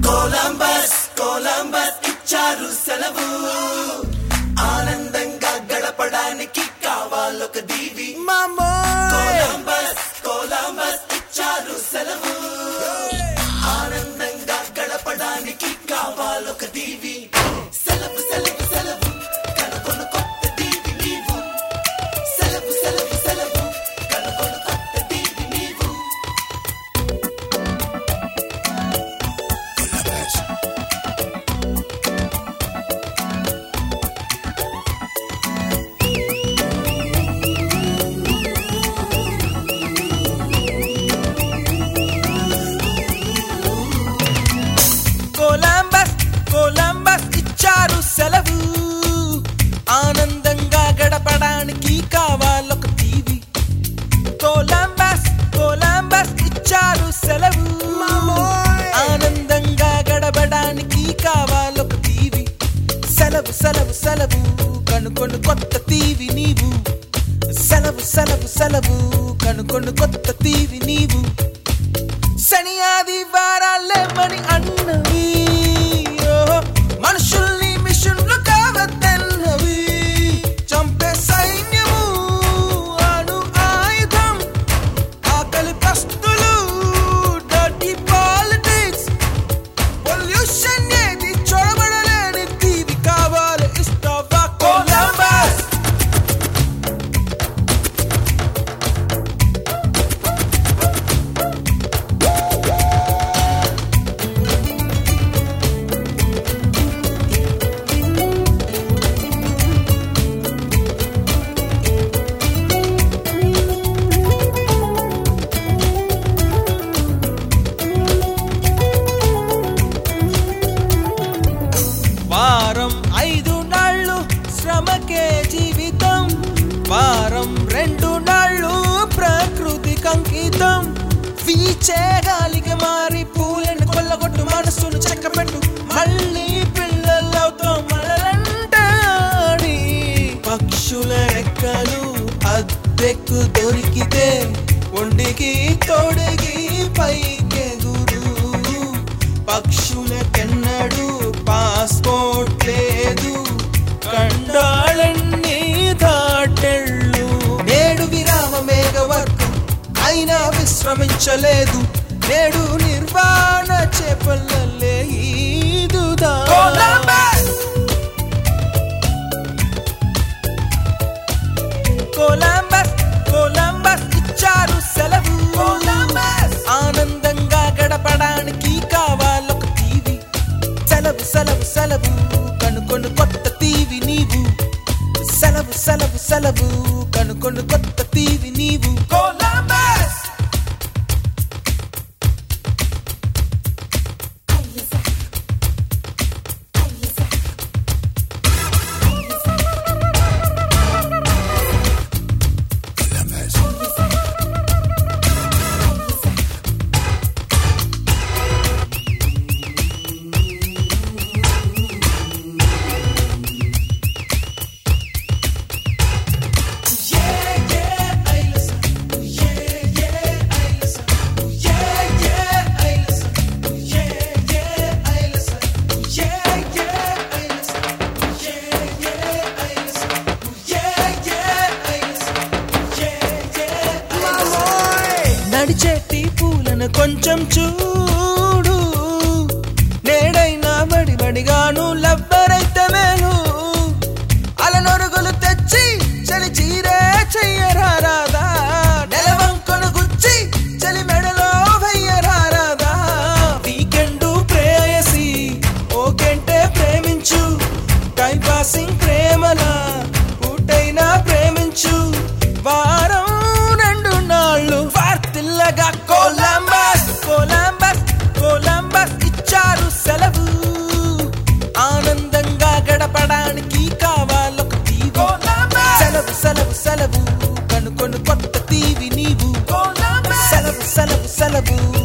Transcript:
Columbus Columbus ఇచ్చారు సెలవు ఆనందంగా గడపడానికి కావాలొక దీవి కొలంబస్ కొలంబస్ ఇచ్చారు సెలవు ఆనందంగా గడపడానికి కావాలొక దీవి సెలవు సెలవు సెలవు కనుకొను కొత్త దీవి నీవు సెలవు సెలవు సెలవు కనుకొను కొత్త దీవి నీవు కొలంబస్ కొలంబస్ ఇచ్చారు సెలవు ఆనందంగా గడపడానికి కావాలొక టీవీ కొలంబస్ కొలంబస్ ఇచ్చారు సెలవు ఆనందంగా గడపడానికి కావాలొక టీవీ సెలవు సెలవు సెలవు కనుకొను కొత్త టీవీ నీవు సెలవు సెలవు సెలవు కనుకొను కొత్త టీవీ నీవు శని ఆదివారాలేమని అన్నవి ఓహో, మనుషుల్ని మిషన్లు కావద్దన్నవి చంపే సైన్యము అణు ఆయుధం ఆకలి పస్తులు డర్టీ పాలిటిక్స్ పొల్యూషన్ ఏది చూడబడలేని టీవీ కావాలి ఇస్తావా కొలంబస్ వారం ఐదు నాళ్ళు శ్రమకే జీవితం వారం రెండు నాళ్ళు ప్రకృతి కంకితం వీచే గాలికి మారి పూలను కొల్లగొట్టు మనసును చెక్కపెట్టు మళ్ళీ పిల్లలవుతాం మళ్ళంటాడి పక్షుల రెక్కలు అద్దెకు దొరికితే ఒండికి తోడికి పైకెగురు పక్షులకెన్నడు పాస్పోర్ట్ లేదు కండాళన్ని దాటెళ్ళు నేడు విరామ మేఘవర్గం అయినా విశ్రమించలేదు నేడు నిర్వాణ చేపల్లలే ఈదుదా కొలంబస్ కొలంబస్ ఇచ్చారు సెలవు కొలంబస్ ఆనందంగా గడపడానికి కావాలొక టీవీ సెలవు సెలవు సెలవు కనుకొను కొత్త టీవీ నీవు సెలవు సెలవు సెలవు కనుకొను కొత్త టీవీ నీవు కొలంబస్ నడిచేటి పూలను కొంచెం చూడు నేడైనా బడి బడిగాను లవ్వరైతే మేలు అలనొరుగులు తెచ్చి చలి చీరే చెయ్యరాదా నెలవంకను గుచ్చి చలి మెడలో వెయ్యరాదా వీకెండ్ ప్రేయసి ఓకెంటే ప్రేమించు టైం పాసింగ్ ప్రేమలా పూటైనా ప్రేమించు వారం రెండు నాళ్ళు వార్తిల్లగా కొలంబస్ కొలంబస్ కొలంబస్ ఇచ్చారు సెలవు ఆనందంగా గడపడానికి కావాలొక టీవీ సెలవు సెలవు సెలవు కనుకొను కొత్త టీవీ నీవు సెలవు సెలవు సెలవు